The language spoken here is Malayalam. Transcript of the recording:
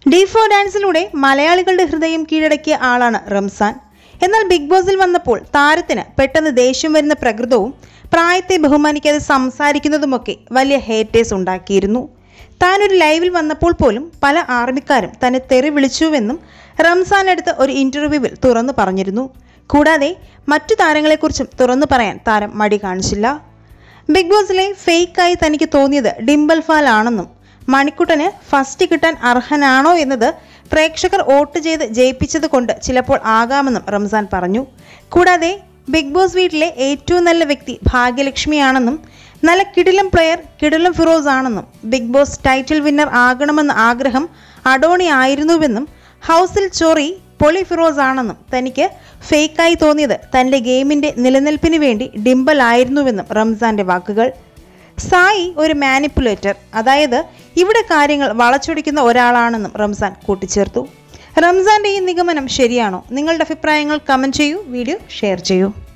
ഡിഫോ ഡാൻസിലൂടെ മലയാളികളുടെ ഹൃദയം കീഴടക്കിയ ആളാണ് റംസാൻ എന്നാൽ ബിഗ് ബോസിൽ വന്നപ്പോൾ താരത്തിന് പെട്ടെന്ന് ദേഷ്യം വരുന്ന പ്രകൃതവും പ്രായത്തെ ബഹുമാനിക്കാതെ സംസാരിക്കുന്നതുമൊക്കെ വലിയ ഹേറ്റേഴ്സ് ഉണ്ടാക്കിയിരുന്നു താൻ ഒരു ലൈവിൽ വന്നപ്പോൾ പോലും പല ആർമിക്കാരും തന്നെ തെറി വിളിച്ചുവെന്നും റംസാൻ എടുത്ത ഒരു ഇന്റർവ്യൂവിൽ തുറന്നു പറഞ്ഞിരുന്നു കൂടാതെ മറ്റു താരങ്ങളെക്കുറിച്ചും തുറന്നു പറയാൻ താരം മടി കാണിച്ചില്ല ബിഗ് ബോസിലെ ഫേക്കായി തനിക്ക് തോന്നിയത് ഡിംബൽ ഫാൽ ആണെന്നും മണിക്കുട്ടന് ഫസ്റ്റ് കിട്ടാൻ അർഹനാണോ എന്നത് പ്രേക്ഷകർ വോട്ട് ചെയ്ത് ജയിപ്പിച്ചത് കൊണ്ട് ചിലപ്പോൾ ആകാമെന്നും റംസാൻ പറഞ്ഞു കൂടാതെ ബിഗ് ബോസ് വീട്ടിലെ ഏറ്റവും നല്ല വ്യക്തി ഭാഗ്യലക്ഷ്മിയാണെന്നും നല്ല കിടിലം പ്ലെയർ കിടിലം ഫിറോസ് ആണെന്നും ബിഗ് ബോസ് ടൈറ്റിൽ വിന്നർ ആകണമെന്ന ആഗ്രഹം അഡോണി ആയിരുന്നുവെന്നും ഹൗസിൽ ചോറി പൊളി ഫിറോസ് ആണെന്നും തനിക്ക് ഫേക്കായി തോന്നിയത് തൻ്റെ ഗെയിമിൻ്റെ നിലനിൽപ്പിന് വേണ്ടി ഡിംബൽ ആയിരുന്നുവെന്നും റംസാന്റെ വാക്കുകൾ സായി ഒരു മാനിപ്പുലേറ്റർ അതായത് ഇവിടെ കാര്യങ്ങൾ വളച്ചൊടിക്കുന്ന ഒരാളാണെന്നും റംസാൻ കൂട്ടിച്ചേർത്തു റംസാന്റെ ഈ നിഗമനം ശരിയാണോ നിങ്ങളുടെ അഭിപ്രായങ്ങൾ കമൻറ്റ് ചെയ്യൂ വീഡിയോ ഷെയർ ചെയ്യൂ